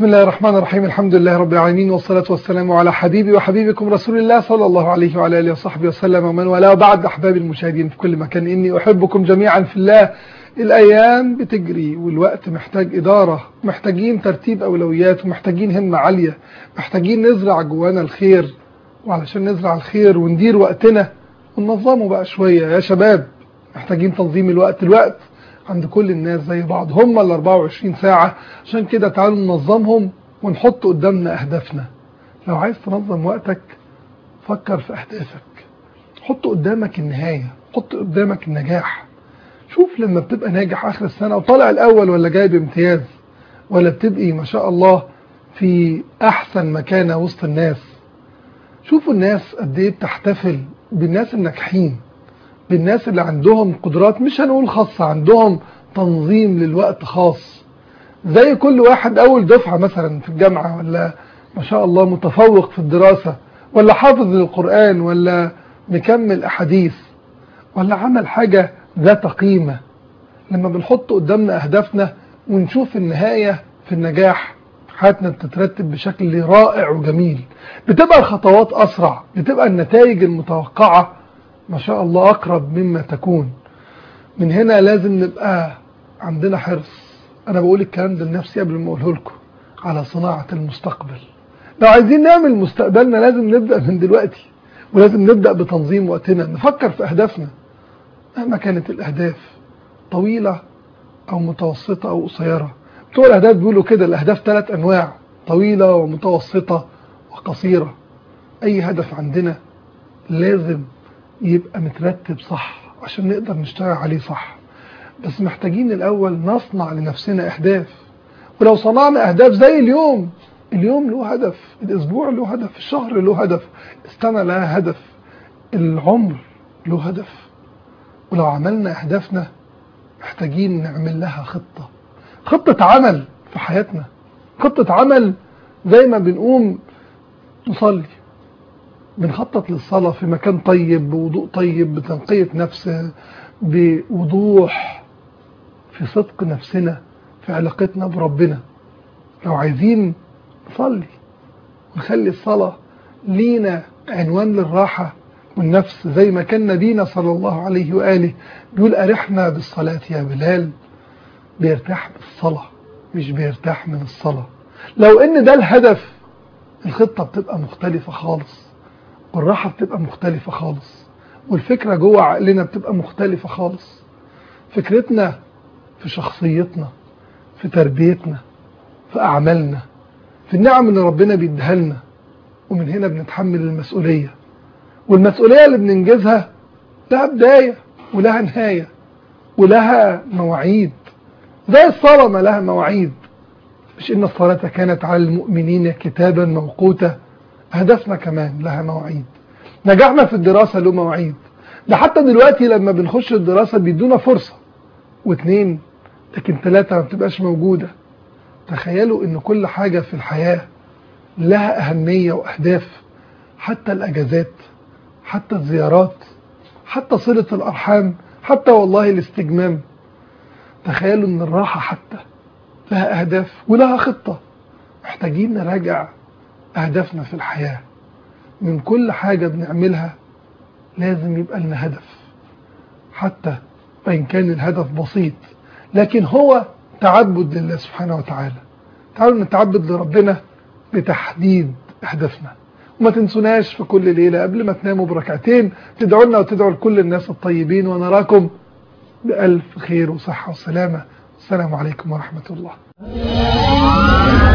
بسم الله الرحمن الرحيم الحمد لله رب العالمين والصلاة والسلام على حبيبي وحبيبكم رسول الله صلى الله عليه وعلى آله وصحبه وسلم ومن والاه بعد أحبابي المشاهدين في كل مكان إني أحبكم جميعا في الله الأيام بتجري والوقت محتاج إدارة محتاجين ترتيب أولويات ومحتاجين همة عالية محتاجين نزرع جوانا الخير وعلشان نزرع الخير وندير وقتنا وننظمه بقى شوية يا شباب محتاجين تنظيم الوقت الوقت عند كل الناس زي بعض هم ال 24 ساعة عشان كده تعالوا ننظمهم ونحط قدامنا أهدافنا لو عايز تنظم وقتك فكر في أهدافك حط قدامك النهاية حط قدامك النجاح شوف لما بتبقى ناجح آخر السنة وطالع الأول ولا جايب امتياز ولا بتبقي ما شاء الله في أحسن مكانة وسط الناس شوفوا الناس قد ايه بتحتفل بالناس الناجحين بالناس اللي عندهم قدرات مش هنقول خاصة عندهم تنظيم للوقت خاص زي كل واحد أول دفعة مثلا في الجامعة ولا ما شاء الله متفوق في الدراسة ولا حافظ للقرآن ولا مكمل أحاديث ولا عمل حاجة ذات قيمة لما بنحط قدامنا أهدافنا ونشوف النهاية في النجاح حياتنا بتترتب بشكل رائع وجميل بتبقى الخطوات أسرع بتبقى النتائج المتوقعة ما شاء الله أقرب مما تكون من هنا لازم نبقى عندنا حرص أنا بقول الكلام ده لنفسي قبل ما أقوله لكم على صناعة المستقبل لو عايزين نعمل مستقبلنا لازم نبدأ من دلوقتي ولازم نبدأ بتنظيم وقتنا نفكر في أهدافنا مهما كانت الأهداف طويلة أو متوسطة أو قصيرة بتوع الأهداف بيقولوا كده الأهداف ثلاث أنواع طويلة ومتوسطة وقصيرة أي هدف عندنا لازم يبقى مترتب صح عشان نقدر نشتغل عليه صح بس محتاجين الأول نصنع لنفسنا أهداف ولو صنعنا أهداف زي اليوم اليوم له هدف الأسبوع له هدف الشهر له هدف السنة لها هدف العمر له هدف ولو عملنا أهدافنا محتاجين نعمل لها خطة خطة عمل في حياتنا خطة عمل زي ما بنقوم نصلي بنخطط للصلاة في مكان طيب بوضوء طيب بتنقية نفس بوضوح في صدق نفسنا في علاقتنا بربنا لو عايزين نصلي ونخلي الصلاة لينا عنوان للراحة والنفس زي ما كان نبينا صلى الله عليه وآله بيقول أرحنا بالصلاة يا بلال بيرتاح بالصلاة مش بيرتاح من الصلاة لو ان ده الهدف الخطة بتبقى مختلفة خالص والراحة بتبقى مختلفة خالص والفكرة جوه عقلنا بتبقى مختلفة خالص فكرتنا في شخصيتنا في تربيتنا في أعمالنا في النعم اللي ربنا بيديها لنا ومن هنا بنتحمل المسؤولية والمسؤولية اللي بننجزها لها بداية ولها نهاية ولها مواعيد زي الصلاة ما لها مواعيد مش إن الصلاة كانت على المؤمنين كتابا موقوتا هدفنا كمان لها مواعيد نجاحنا في الدراسة له مواعيد ده حتى دلوقتي لما بنخش الدراسة بيدونا فرصة واثنين لكن ثلاثة ما بتبقاش موجودة تخيلوا ان كل حاجة في الحياة لها أهمية وأهداف حتى الأجازات حتى الزيارات حتى صلة الأرحام حتى والله الاستجمام تخيلوا ان الراحة حتى لها أهداف ولها خطة محتاجين نراجع أهدافنا في الحياة من كل حاجة بنعملها لازم يبقى لنا هدف حتى وإن كان الهدف بسيط لكن هو تعبد لله سبحانه وتعالى تعالوا نتعبد لربنا بتحديد أهدافنا وما تنسوناش في كل ليلة قبل ما تناموا بركعتين تدعوا لنا وتدعوا لكل الناس الطيبين ونراكم بألف خير وصحة وسلامة السلام عليكم ورحمة الله